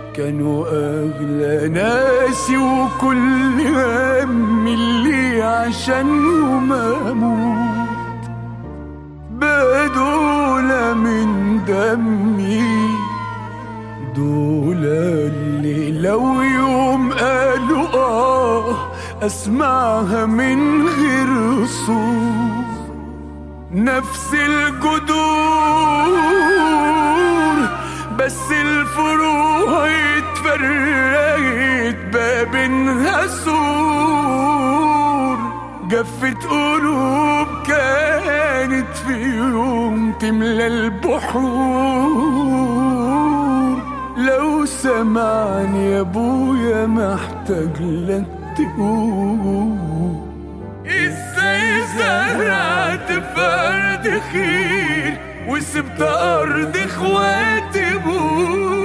كانوا أغلى ناسي وكل هم اللي عشانهم أموت بدول من دمي دول اللي لو يوم قالوا آه أسمعها من غير صوت نفس الجذور بس الفروع اتفرقت باب سور جفت قلوب كانت في يوم تملى البحور لو سمعني يا ابويا محتاج لك تقول ازاي زرعت فرد خير وسبت ارض اخواتي بور